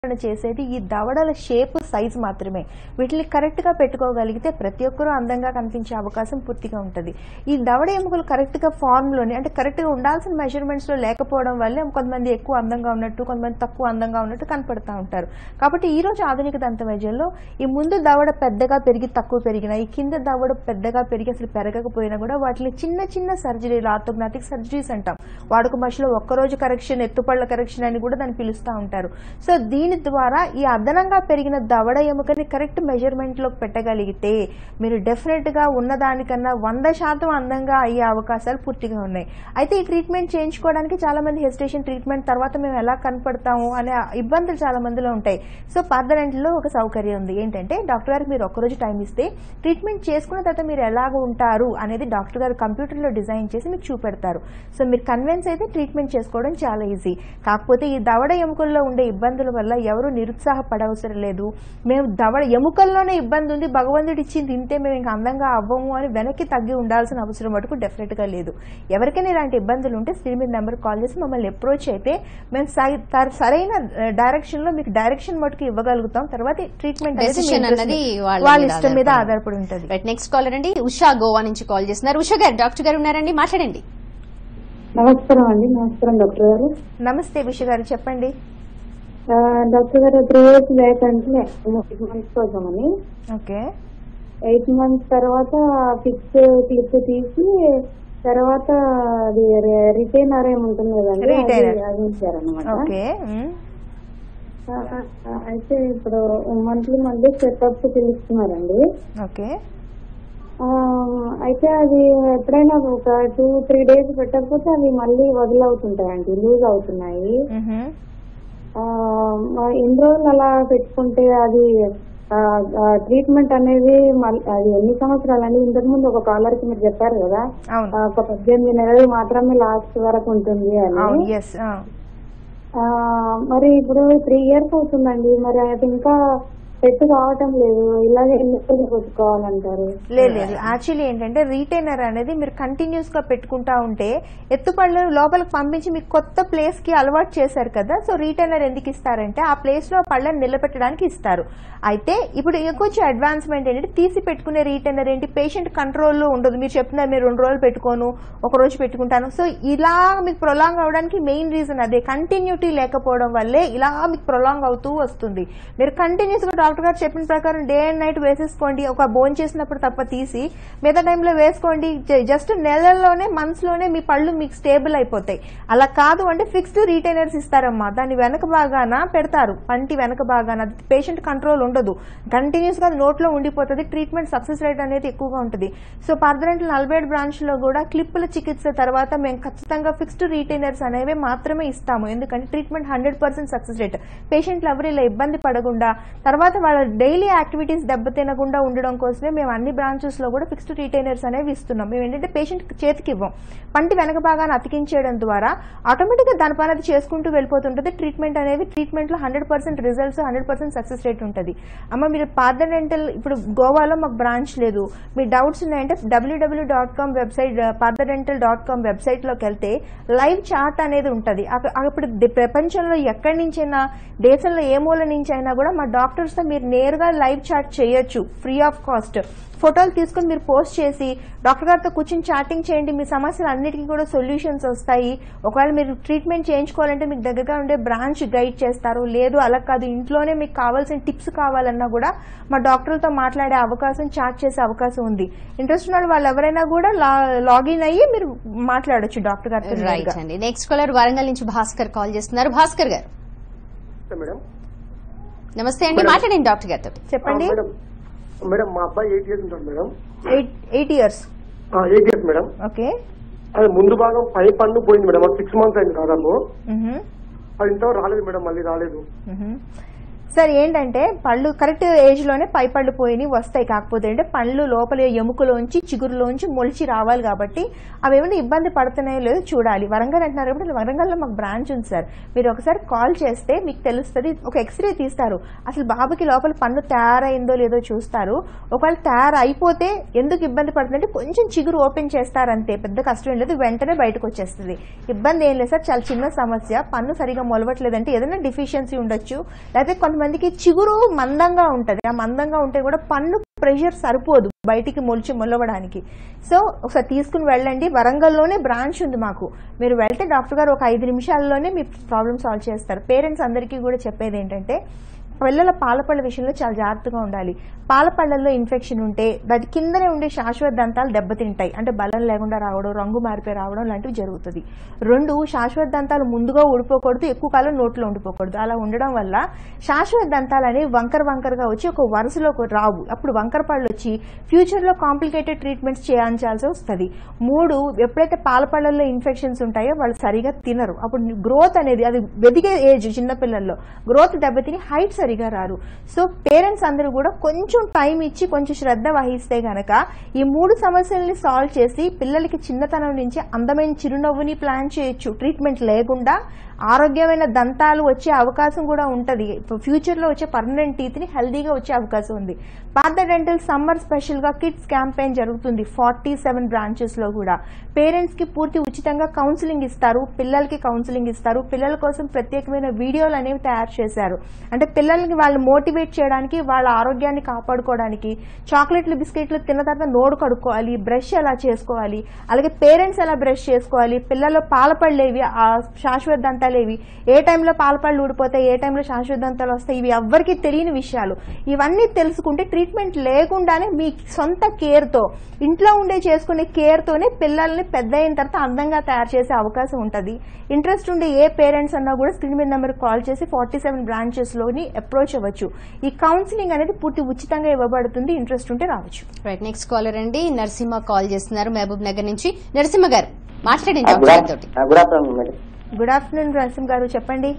నియంత్రణ చేసేది ఈ దవడల షేప్ సైజ్ మాత్రమే వీటిని కరెక్ట్ గా పెట్టుకోగలిగితే ప్రతి ఒక్కరూ అందంగా కనిపించే అవకాశం పూర్తిగా ఉంటుంది ఈ దవడ ఎముకలు కరెక్ట్ గా ఫార్మ్ లోనే అంటే కరెక్ట్ గా ఉండాల్సిన మెజర్మెంట్స్ లో లేకపోవడం వల్లే కొంతమంది ఎక్కువ అందంగా ఉన్నట్టు కొంతమంది తక్కువ అందంగా ఉన్నట్టు కనపడతా ఉంటారు కాబట్టి ఈ రోజు ఆధునిక దంత వైద్యంలో ఈ ముందు దవడ పెద్దగా పెరిగి తక్కువ పెరిగిన ఈ కింద దవడ పెద్దగా పెరిగి అసలు పెరగకపోయినా కూడా వాటిని చిన్న చిన్న సర్జరీలు ఆర్థోగ్నాటిక్ సర్జరీస్ అంటాం వాడుక భాషలో ఒక్కరోజు కరెక్షన్ ఎత్తుపళ్ళ కరెక్షన్ అని కూడా దాన్ని పిలుస్తూ ఉంటారు సో దీని ద్వారా ఈ అదనంగా పెరిగిన దవడ ఎముకని కరెక్ట్ మెజర్మెంట్ లో పెట్టగలిగితే మీరు డెఫినెట్ గా ఉన్నదానికన్నా వంద శాతం అందంగా అయ్యే అవకాశాలు పూర్తిగా ఉన్నాయి అయితే ఈ ట్రీట్మెంట్ చేయించుకోవడానికి చాలా మంది హెసిటేషన్ ట్రీట్మెంట్ తర్వాత మేము ఎలా కనపడతాము అనే ఇబ్బందులు చాలా మందిలో ఉంటాయి సో పర్దనెంట్లో ఒక సౌకర్యం ఉంది ఏంటంటే డాక్టర్ గారికి మీరు ఒక్కరోజు టైం ఇస్తే ట్రీట్మెంట్ చేసుకున్న తర్వాత మీరు ఎలాగ ఉంటారు అనేది డాక్టర్ గారు కంప్యూటర్లో డిజైన్ చేసి మీకు చూపెడతారు సో మీరు కన్విన్స్ అయితే ట్రీట్మెంట్ చేసుకోవడం చాలా ఈజీ కాకపోతే ఈ దవడ ఎముకల్లో ఉండే ఇబ్బందుల వల్ల ఎవరు నిరుత్సాహపడవసరం లేదు మేము దవడ ఎముకల్లోనే ఇబ్బంది ఉంది భగవంతుడు ఇచ్చింది తింటే మేము ఇంకా అందంగా అవ్వము అని వెనక్కి తగ్గి ఉండాల్సిన అవసరం మటుకు డెఫినెట్ గా లేదు ఎవరికైనా ఇలాంటి ఇబ్బందులు ఉంటే స్క్రీన్ మీద నెంబర్ కాల్ చేసి మమ్మల్ని అప్రోచ్ అయితే మేము సై- తర్- సరైన డైరెక్షన్ లో మీకు డైరెక్షన్ మటుకు ఇవ్వగలుగుతాం తర్వాత ట్రీట్మెంట్ అనేది మీ Decision interest అన్నది మీద- వాళ్ళ వాళ్ళ మీద ఇష్టం మీద ఆధారపడి ఆధారపడి ఉంటుంది రైట్ నెక్స్ట్ కాలర్ అండి ఉషా గోవా నుంచి కాల్ చేస్తున్నారు ఉషా గారు డాక్టర్ గారు ఉన్నారండి మాట్లాడండి నమస్కారం అండి నమస్కారం డాక్టర్ గారు నమస్తే విష గారు చెప్పండి ఆ, డాక్టర్ గారు త్రీ ఇయర్స్ బ్యాక్ అంటే ఎయిట్ మంత్స్ కోసమని ఓకే ఎయిట్ మంత్స్ తర్వాత ఫిక్స్ క్లిప్ తీసి తర్వాత అది రిటైనర్ ఏముంటుంది కదండి Retainer. అది ఇచ్చారనమాట ఓకే ఉమ్. అయితే ఇప్పుడు మంత్లీ మంత్లీ చెకప్ పిలుస్తున్నారండి ఓకే ఆ, అయితే అది ఎప్పుడైనా ఒక టూ త్రీ డేస్ పెట్టకపోతే అవి మళ్ళీ వదిలవుతుంటాయండి లూజ్ అవుతున్నాయి మ్హూ. ఆ, మ- ఎన్ని రోజులు అలా పెట్టుకుంటే అది ట్రీట్మెంట్ అనేది మల్- అది ఎన్ని సంవత్సరాలు అండి ఇంతకు ముందు ఒక కాలర్ కి మీరు చెప్పారు కదా అవును ఆ, ఒక పద్దెనిమిది నెలలు మాత్రమే లాస్ట్ వరకు ఉంటుంది అవును అని ఎస్ ఆ, మరి ఇప్పుడు త్రీ ఇయర్స్ అవుతుందండి మరి అది ఇంకా సెట్ కావటం లేదు ఇలాగే ఎన్ని రోజులు పెట్టుకోవాలంటారు లేదు లేదు యాక్చువల్లీ ఏంటంటే రీటైనర్ అనేది మీరు కంటిన్యూస్ గా పెట్టుకుంటా ఉంటే ఎత్తుపళ్ళు లోపలికి పంపించి మీకు కొత్త ప్లేస్ కి అలవాటు చేశారు కదా సో రీటైనర్ ఎందుకు ఇస్తారంటే ఆ ప్లేస్ లో పళ్ళని నిలబెట్టడానికి ఇస్తారు అయితే ఇప్పుడు ఇంకొంచెం అడ్వాన్స్మెంట్ ఏంటంటే తీసి పెట్టుకునే రీటైనర్ ఏంటి పేషెంట్ కంట్రోల్లో ఉండదు మీరు చెప్తున్నారు మీరు రెండు రోజులు పెట్టుకోను ఒక రోజు పెట్టుకుంటాను సో ఇలా మీకు ప్రొలాంగ్ అవడానికి మెయిన్ రీజన్ అదే కంటిన్యూటీ లేకపోవడం వల్లే ఇలా మీకు ప్రొలాంగ్ అవుతూ వస్తుంది మీరు కంటిన్యూస్ గా డాక్టర్ గారు చెప్పిన ప్రకారం డే అండ్ నైట్ వేసేసుకోండి ఒక బోన్ చేసినప్పుడు తప్ప తీసి మిగతా టైంలో వేసుకోండి జస్ట్ నెలల్లోనే మంత్స్ లోనే మీ పళ్ళు మీకు స్టేబుల్ అయిపోతాయి అలా కాదు అంటే ఫిక్స్డ్ రీటైనర్స్ ఇస్తారమ్మా దాని వెనక భాగాన పెడతారు పంటి వెనక భాగాన పేషెంట్ కంట్రోల్ ఉండదు కంటిన్యూస్ గా నోట్లో ఉండిపోతుంది ట్రీట్మెంట్ సక్సెస్ రేట్ అనేది ఎక్కువగా ఉంటుంది సో పర్దనెంట్ నలభై బ్రాంచ్ లో కూడా క్లిప్పుల చికిత్స తర్వాత మేము ఖచ్చితంగా ఫిక్స్డ్ రీటైనర్స్ అనేవి మాత్రమే ఇస్తాము ఎందుకంటే treatment hundred percent success rate పేషెంట్లు ఎవరు ఇలా ఇబ్బంది పడకుండా తర్వాత వాళ్ళ డైలీ యాక్టివిటీస్ దెబ్బతినకుండా ఉండడం కోసమే మేము అన్ని బ్రాంచెస్ లో కూడా ఫిక్స్డ్ రీటైనర్స్ అనేవి ఇస్తున్నాం మేము ఏంటంటే పేషెంట్ చేతికి ఇవ్వం పంటి వెనక భాగాన్ని అతికించేయడం ద్వారా ఆటోమేటిక్ గా దాని పని అది చేసుకుంటూ వెళ్ళిపోతుంటుంది ట్రీట్మెంట్ అనేది ట్రీట్మెంట్ లో hundred percent results hundred percent success rate ఉంటుంది అమ్మ మీరు పార్దడెంటల్ ఇప్పుడు గోవాలో మాకు బ్రాంచ్ లేదు మీ డౌట్స్ ఉన్నాయంటే W W dot com website Partha Dental dot com website లోకి వెళ్తే లైవ్ చార్ట్ అనేది ఉంటుంది అక్కడ అప్పుడు ది- ప్రపంచంలో ఎక్కడి నుంచైనా దేశంలో ఏ మూల నుంచి అయినా కూడా మా డాక్టర్స్ తో మీరు నేరుగా లైవ్ చాట్ చేయొచ్చు ఫ్రీ ఆఫ్ కాస్ట్ ఫోటోలు తీసుకుని మీరు పోస్ట్ చేసి డాక్టర్ గారితో కూర్చొని చాటింగ్ చేయండి మీ సమస్యలు అన్నిటికీ కూడా సొల్యూషన్స్ వస్తాయి ఒకవేళ మీరు ట్రీట్మెంట్ చేయించుకోవాలంటే మీకు దగ్గరగా ఉండే బ్రాంచ్ గైడ్ చేస్తారు లేదు అలా కాదు ఇంట్లోనే మీకు కావాల్సిన టిప్స్ కావాలన్నా కూడా మా డాక్టర్లతో మాట్లాడే అవకాశం చాట్ చేసే అవకాశం ఉంది ఇంట్రెస్ట్ ఉన్న వాళ్ళు ఎవరైనా కూడా లాగిన్ అయ్యి మీరు మాట్లాడొచ్చు డాక్టర్ గారితో రైట్ నేరుగా. అండి నెక్స్ట్ కాలర్ వరంగల్ నుంచి భాస్కర్ కాల్ చేస్తున్నారు భాస్కర్ గారు మేడం నమస్తే అండి మాట్లాడండి డాక్టర్ గారితో చెప్పండి మేడం మేడం మా అబ్బాయి ఎయిట్ ఇయర్స్ ఉంటాడు madam eight eight years eight years madam okay అది ముందు భాగం పై పన్ను పోయింది మేడం సిక్స్ మంత్స్ అయింది దాదాపు మ్హూ. అది ఇంతవరకు రాలేదు మేడం మళ్ళీ రాలేదు సార్ ఏంటంటే పళ్ళు కరెక్ట్ ఏజ్ లోనే పై పళ్ళు పోయినాయి వస్తాయి కాకపోతే అంటే పళ్ళు లోపల ఎముకలోంచి చిగురులోంచి మొలిచి రావాలి కాబట్టి అవి ఏమైనా ఇబ్బంది పడుతున్నాయో లేదో చూడాలి వరంగల్ అంటున్నారు కాబట్టి వరంగల్లో మాకు బ్రాంచ్ ఉంది సార్ మీరు ఒకసారి కాల్ చేస్తే మీకు తెలుస్తుంది ఒక ఎక్స్రే తీస్తారు అసలు బాబుకి లోపల పన్ను తయారైందో లేదో చూస్తారు ఒకవేళ తయారు అయిపోతే ఎందుకు ఇబ్బంది పడుతుందంటే కొంచెం చిగురు ఓపెన్ చేస్తారంతే పెద్ద కష్టం ఏం లేదు వెంటనే బయటకు వచ్చేస్తుంది ఇబ్బంది ఏం లేదు సార్ చాలా చిన్న సమస్య పన్ను సరిగా మొలవట్లేదంటే ఏదైనా డిఫిషియన్సీ ఉండొచ్చు లేకపోతే కొంతమందికి చిగురు మందంగా ఉంటది ఆ మందంగా ఉంటే కూడా పన్ను ప్రెషర్ సరిపోదు బయటికి మొలిచి మొలవడానికి సో ఒకసారి తీసుకుని వెళ్ళండి వరంగల్లోనే బ్రాంచ్ ఉంది మాకు మీరు వెళ్తే డాక్టర్ గారు ఒక ఐదు నిమిషాల్లోనే మీ ప్రాబ్లమ్ సాల్వ్ చేస్తారు పేరెంట్స్ అందరికీ కూడా చెప్పేది ఏంటంటే పిల్లల పాలపళ్ళ విషయంలో చాలా జాగ్రత్తగా ఉండాలి పాలపళ్ళల్లో ఇన్ఫెక్షన్ ఉంటే దాని కిందనే ఉండే శాశ్వత దంతాలు దెబ్బతింటాయి అంటే బలం లేకుండా రావడం రంగు మారిపోయి రావడం లాంటివి జరుగుతుంది రెండు శాశ్వత దంతాలు ముందుగా ఊడిపోకూడదు ఎక్కువ కాలం నోట్లో ఉండిపోకూడదు అలా ఉండడం వల్ల శాశ్వత దంతాలు అనేవి వంకర వంకరగా వచ్చి ఒక వరుసలో ఒక రావు అప్పుడు వంకర పళ్ళు వచ్చి ఫ్యూచర్ లో కాంప్లికేటెడ్ ట్రీట్మెంట్స్ చేయించాల్సి వస్తుంది మూడు ఎప్పుడైతే పాలపళ్ళల్లో ఇన్ఫెక్షన్స్ ఉంటాయో వాళ్ళు సరిగా తినరు అప్పుడు గ్రోత్ అనేది అది వెదిగే ఏజ్ చిన్నపిల్లల్లో గ్రోత్ దెబ్బతిని హైట్ సరిగా రారు సో పేరెంట్స్ అందరూ కూడా కొంచెం టైం ఇచ్చి కొంచెం శ్రద్ధ వహిస్తే గనక ఈ మూడు సమస్యల్ని సాల్వ్ చేసి పిల్లలకి చిన్నతనం నుంచి అందమైన చిరునవ్వుని ప్లాన్ చేయొచ్చు ట్రీట్మెంట్ లేకుండా ఆరోగ్యమైన దంతాలు వచ్చే అవకాశం కూడా ఉంటది ఫ్యూచర్ లో వచ్చే పర్మనెంట్ టీత్ ని హెల్దీగా వచ్చే అవకాశం ఉంది పాత డెంటల్ సమ్మర్ స్పెషల్ గా కిడ్స్ క్యాంపెయిన్ జరుగుతుంది ఫార్టీ సెవెన్ బ్రాంచెస్ లో కూడా పేరెంట్స్ కి పూర్తి ఉచితంగా కౌన్సిలింగ్ ఇస్తారు పిల్లలకి కౌన్సిలింగ్ ఇస్తారు పిల్లల కోసం ప్రత్యేకమైన వీడియోలు అనేవి తయారు చేశారు అంటే పిల్లలకి వాళ్ళు మోటివేట్ చేయడానికి వాళ్ళ ఆరోగ్యాన్ని కాపాడుకోవడానికి చాక్లెట్లు బిస్కెట్లు తిన్న తర్వాత నోరు కడుక్కోవాలి బ్రష్ ఎలా చేసుకోవాలి అలాగే పేరెంట్స్ ఎలా బ్రష్ చేసుకోవాలి పిల్లలు పాలపళ్ళేవి ఆ శాశ్వత దంతాలేవి ఏ టైంలో పాలపళ్ళు ఊడిపోతాయి ఏ టైంలో శాశ్వత దంతాలు వస్తాయి ఇవి ఎవ్వరికీ తెలియని విషయాలు ఇవన్నీ తెలుసుకుంటే ట్రీట్మెంట్ లేకుండానే మీ సొంత కేర్తో ఇంట్లో ఉండే చేసుకునే కేర్తోనే పిల్లల్ని పెద్ద అయిన తర్వాత అందంగా తయారు చేసే అవకాశం ఉంటుంది ఇంట్రెస్ట్ ఉండే ఏ పేరెంట్స్ అన్నా కూడా స్క్రీన్ మీద నెంబర్ కాల్ చేసి ఫార్టీ సెవెన్ బ్రాంచెస్లోని అప్రోచ్ అవ్వచ్చు ఈ కౌన్సిలింగ్ అనేది పూర్తి ఉచితంగా ఇవ్వబడుతుంది ఇంట్రెస్ట్ ఉంటే రావచ్చు రైట్ నెక్స్ట్ కాలర్ అండి నరసింహ కాల్ చేస్తున్నారు మహబూబ్ నగర్ నుంచి నరసింహ గారు మాట్లాడండి గుడ్ డాక్టర్ గారితో good afternoon madam good afternoon Narasimha గారు చెప్పండి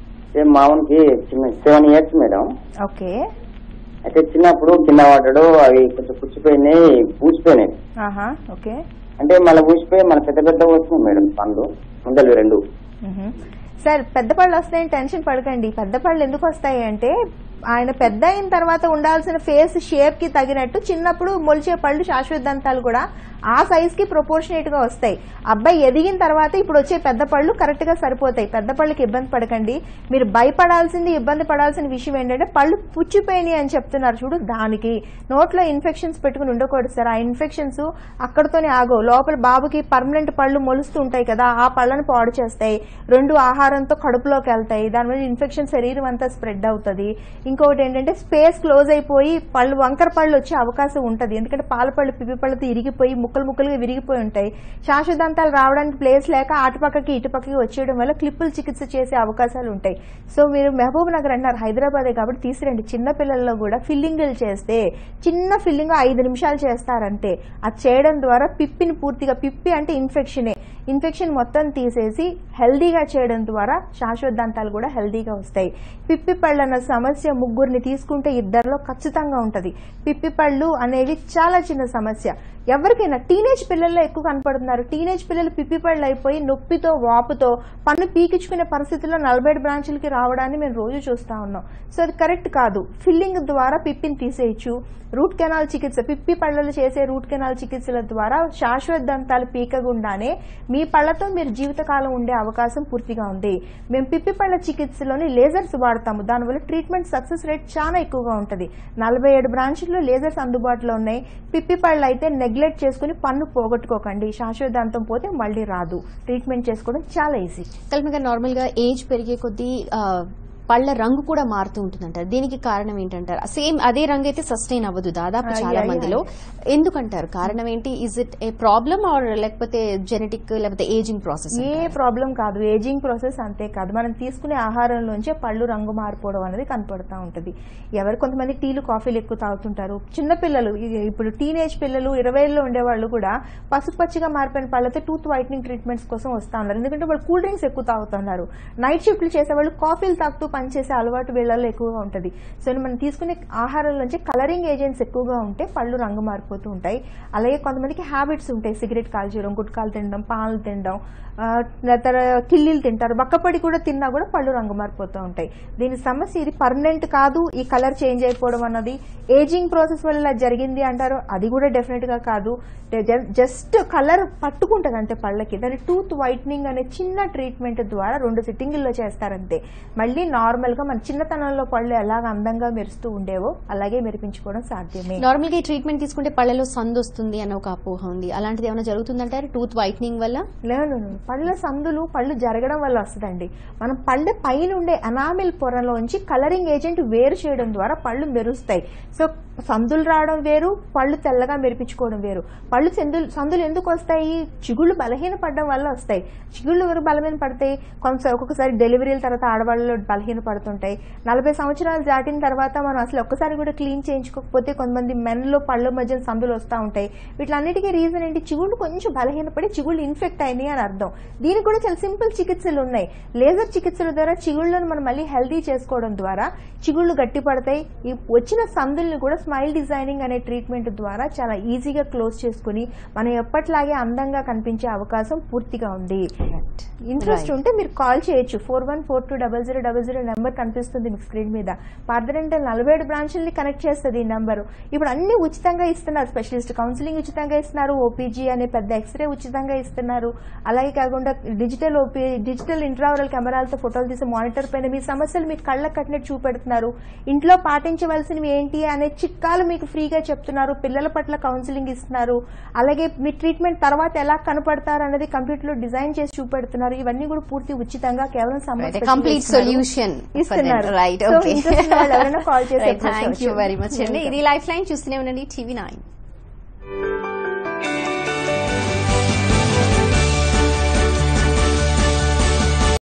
ఏ మామూలుకి చిన్న సెవెన్ ఇయర్స్ మేడం ఓకే అయితే చిన్నప్పుడు కింద పడ్డాడు అవి కొంచెం పుచ్చిపోయినాయి పూసిపోయినాయి ఆహా ఓకే అంటే మళ్ళీ పూసిపోయి మన పెద్ద పెద్ద వస్తున్నాయి మేడం పండ్లు ముందలు రెండు మ్మ్. సార్ పెద్ద పళ్ళు వస్తాయని టెన్షన్ పడకండి పెద్ద పళ్ళు ఎందుకు వస్తాయి అంటే ఆయన పెద్ద అయిన తర్వాత ఉండాల్సిన ఫేస్ షేప్ కి తగినట్టు చిన్నప్పుడు మొలిచే పళ్ళు శాశ్వత దంతాలు కూడా ఆ సైజ్ కి ప్రొపోర్షనేట్ గా వస్తాయి అబ్బాయి ఎదిగిన తర్వాత ఇప్పుడు వచ్చే పెద్ద పళ్ళు కరెక్ట్ గా సరిపోతాయి పెద్ద పళ్ళకి ఇబ్బంది పడకండి మీరు భయపడాల్సింది ఇబ్బంది పడాల్సిన విషయం ఏంటంటే పళ్ళు పుచ్చిపోయినాయి అని చెప్తున్నారు చూడు దానికి నోట్లో ఇన్ఫెక్షన్స్ పెట్టుకుని ఉండకూడదు సార్ ఆ ఇన్ఫెక్షన్స్ అక్కడతోనే ఆగవు లోపల బాబుకి పర్మనెంట్ పళ్ళు మొలుస్తూ ఉంటాయి కదా ఆ పళ్ళను పాడు చేస్తాయి రెండు ఆహారంతో కడుపులోకి వెళ్తాయి దానివల్ల ఇన్ఫెక్షన్ శరీరం అంతా స్ప్రెడ్ అవుతుంది ఇంకొకటి ఏంటంటే స్పేస్ క్లోజ్ అయిపోయి పళ్ళు వంకర పళ్ళు వచ్చే అవకాశం ఉంటుంది ఎందుకంటే పాల పళ్ళు పిప్పి పళ్ళతో ఇరిగిపోయి ముక్కలు ముక్కలుగా విరిగిపోయి ఉంటాయి శాశ్వతంతాలు రావడానికి ప్లేస్ లేక అటుపక్కకి ఇటుపక్కకి వచ్చేయడం వల్ల క్లిప్పులు చికిత్స చేసే అవకాశాలు ఉంటాయి సో మీరు మహబూబ్ నగర్ అన్నారు హైదరాబాదే కాబట్టి తీసుకురండి చిన్న పిల్లల్లో కూడా ఫిల్లింగ్లు చేస్తే చిన్న ఫిల్లింగ్ ఐదు నిమిషాలు చేస్తారంతే అది చేయడం ద్వారా పిప్పిని పూర్తిగా పిప్పి అంటే ఇన్ఫెక్షనే ఇన్ఫెక్షన్ మొత్తం తీసేసి హెల్దీగా చేయడం ద్వారా శాశ్వత దంతాలు కూడా హెల్దీగా వస్తాయి పిప్పి పళ్ళు అన్న సమస్య ముగ్గురిని తీసుకుంటే ఇద్దరిలో ఖచ్చితంగా ఉంటుంది పిప్పి పళ్ళు అనేవి చాలా చిన్న సమస్య ఎవరికైనా టీనేజ్ పిల్లల్లో ఎక్కువ కనపడుతున్నారు టీనేజ్ పిల్లలు పిప్పి పళ్ళు అయిపోయి నొప్పితో వాపుతో పన్ను పీకించుకునే పరిస్థితుల్లో నలభై ఏడు బ్రాంచులకి రావడాన్ని మేము రోజు చూస్తా ఉన్నాం సో అది కరెక్ట్ కాదు ఫిల్లింగ్ ద్వారా పిప్పిని తీసేయచ్చు రూట్ కెనాల్ చికిత్స పిప్పి పళ్ళలు చేసే రూట్ కెనాల్ చికిత్సల ద్వారా శాశ్వత దంతాలు పీకకుండానే మీ పళ్ళతో మీరు జీవితకాలం ఉండే అవకాశం పూర్తిగా ఉంది మేము పిప్పి పళ్ళ చికిత్సలోని లేజర్స్ వాడతాము దానివల్ల ట్రీట్మెంట్ సక్సెస్ రేట్ చాలా ఎక్కువగా ఉంటుంది నలభై ఏడు బ్రాంచ్ల్లో లేజర్స్ అందుబాటులో ఉన్నాయి పిప్పి పళ్ళు అయితే నెగ్లెక్ట్ చేసుకుని పన్ను పోగొట్టుకోకండి శాశ్వత దంతం పోతే మళ్ళీ రాదు ట్రీట్మెంట్ చేసుకోవడం చాలా ఈజీ కల్పన నార్మల్ గా ఏజ్ పెరిగే కొద్దీ ఆ, పళ్ళ రంగు కూడా మారుతూ ఉంటుందంటారు దీనికి కారణం ఏంటంటారు సేమ్ అదే రంగు అయితే సస్టైన్ అవ్వదు దాదాపు ఆ, చాలా యా, మందిలో ఎందుకంటారు కారణం ఏంటి is it a problem or లేకపోతే జెనెటిక్ లేకపోతే ఏజింగ్ ప్రాసెస్ ఏ ప్రాబ్లం కాదు ఏజింగ్ ప్రాసెస్ అంతే కాదు మనం తీసుకునే ఆహారంలోంచే పళ్ళు రంగు మారిపోవడం అనేది కనపడుతూ ఉంటుంది ఎవరు కొంతమంది టీలు కాఫీలు ఎక్కువ తాగుతుంటారు చిన్న పిల్లలు ఇ- ఇప్పుడు టీనేజ్ పిల్లలు ఇరవైలో ఉండేవాళ్ళు కూడా పసుపచ్చిగా మారిపోయిన పళ్ళతో టూత్ వైట్నింగ్ ట్రీట్మెంట్స్ కోసం వస్తా ఉన్నారు ఎందుకంటే వాళ్ళు కూల్ డ్రింక్స్ ఎక్కువ తాగుతున్నారు నైట్ షిఫ్ట్లు చేసేవాళ్ళు కాఫీలు తాగుతూ పనిచేసే అలవాటు వీళ్ళలో ఎక్కువగా ఉంటుంది సో మనం తీసుకునే ఆహారంలోంచి కలరింగ్ ఏజెంట్స్ ఎక్కువగా ఉంటే పళ్ళు రంగు మారిపోతూ ఉంటాయి అలాగే కొంతమందికి హ్యాబిట్స్ ఉంటాయి సిగరెట్ కాల్చడం గుట్కాలు తినడం పాలు తినడం ఆ, తర్వాత కిల్లీలు తింటారు బక్కపడి కూడా తిన్నా కూడా పళ్ళు రంగు మారిపోతూ ఉంటాయి దీని సమస్య ఇది పర్మనెంట్ కాదు ఈ కలర్ చేంజ్ అయిపోవడం అన్నది ఏజింగ్ ప్రాసెస్ వల్ల ఇలా జరిగింది అంటారు అది కూడా డెఫినెట్ గా కాదు జస్ట్ కలర్ పట్టుకుంటది అంటే పళ్ళకి దాని టూత్ వైట్నింగ్ అనే చిన్న ట్రీట్మెంట్ ద్వారా రెండు సిట్టింగుల్లో చేస్తారంతే మళ్ళీ నార్మల్ గా మన చిన్నతనంలో పళ్ళు ఎలాగ అందంగా మెరుస్తూ ఉండేవో అలాగే మెరిపించుకోవడం సాధ్యమే నార్మల్ గా ఈ ట్రీట్మెంట్ తీసుకుంటే పళ్ళలో సందు వస్తుంది అన్న ఒక అపోహ ఉంది అలాంటిది ఏమైనా జరుగుతుందంటారు టూత్ వైట్నింగ్ వల్ల లేదు పళ్ళ సందులు పళ్ళు జరగడం వల్ల వస్తుందండి మనం పళ్ళ పైన ఉండే అనామిల్ పొరలోంచి కలరింగ్ ఏజెంట్ వేరు చేయడం ద్వారా పళ్ళు మెరుస్తాయి సో సందులు రావడం వేరు పళ్ళు తెల్లగా మెరిపించుకోవడం వేరు పళ్ళు సందులు సందులు ఎందుకు వస్తాయి చిగుళ్ళు బలహీన పడడం వల్ల వస్తాయి చిగుళ్ళు ఎవరు బలహీన పడతాయి కొంత ఒక్కొక్కసారి డెలివరీల తర్వాత ఆడవాళ్ళు బలహీన పడుతుంటాయి నలభై సంవత్సరాలు దాటిన తర్వాత మనం అసలు ఒక్కసారి కూడా క్లీన్ చేయించుకోకపోతే కొంతమంది మెన్లో పళ్ళ మధ్య సందులు వస్తూ ఉంటాయి వీటిలన్నిటికీ రీజన్ ఏంటి చిగుళ్ళు కొంచెం బలహీనపడి చిగుళ్ళు ఇన్ఫెక్ట్ అయినాయి అని అర్థం దీనికి కూడా చాలా సింపుల్ చికిత్సలు ఉన్నాయి లేజర్ చికిత్సల ద్వారా చిగుళ్ళను మనం మళ్ళీ హెల్దీ చేసుకోవడం ద్వారా చిగుళ్ళు గట్టి పడతాయి ఈ వచ్చిన సందుల్ని కూడా స్మైల్ డిజైనింగ్ అనే ట్రీట్మెంట్ ద్వారా చాలా ఈజీగా క్లోజ్ చేసుకుని మనం ఎప్పట్లాగే అందంగా కనిపించే అవకాశం పూర్తిగా ఉంది ఇంట్రెస్ట్ ఉంటే మీరు కాల్ చేయొచ్చు four one four two double zero double zero number కనిపిస్తుంది మీకు స్క్రీన్ మీద పార్దరెంటల్ నలభై ఏడు బ్రాంచుల్ని కనెక్ట్ చేస్తుంది ఈ నెంబర్ ఇప్పుడు అన్ని ఉచితంగా ఇస్తున్నారు స్పెషలిస్ట్ కౌన్సిలింగ్ ఉచితంగా ఇస్తున్నారు ఓపీజీ అనే పెద్ద ఎక్స్రే ఉచితంగా ఇస్తున్నారు అలాగే కాకుండా డిజిటల్ ఓపీ డిజిటల్ ఇంట్రావరల్ కెమెరాలతో ఫోటోలు తీసి మానిటర్ పైన మీ సమస్యలు మీకు కళ్ళకు కట్టినట్టు చూపెడుతున్నారు ఇంట్లో పాటించవలసినవి ఏంటి అనే చిట్కాలు మీకు ఫ్రీగా చెప్తున్నారు పిల్లల పట్ల కౌన్సిలింగ్ ఇస్తున్నారు అలాగే మీ ట్రీట్మెంట్ తర్వాత ఎలా కనపడతారు అనేది కంప్యూటర్ లో డిజైన్ చేసి చూపెడుతున్నారు ఇవన్నీ కూడా పూర్తి ఉచితంగా కేవలం సమ్మర్ కంప్లీట్ సొల్యూషన్ ఇస్తున్నారు రైట్ So, ఓకే interest ఉన్న వాళ్ళు ఎవరైనా call చేసి approach థ్యాంక్ యూ అవ్వచ్చు. వెరీ మచ్ అండి ఇది లైఫ్ లైన్ చూస్తూనే ఉండండి టీవీ నైన్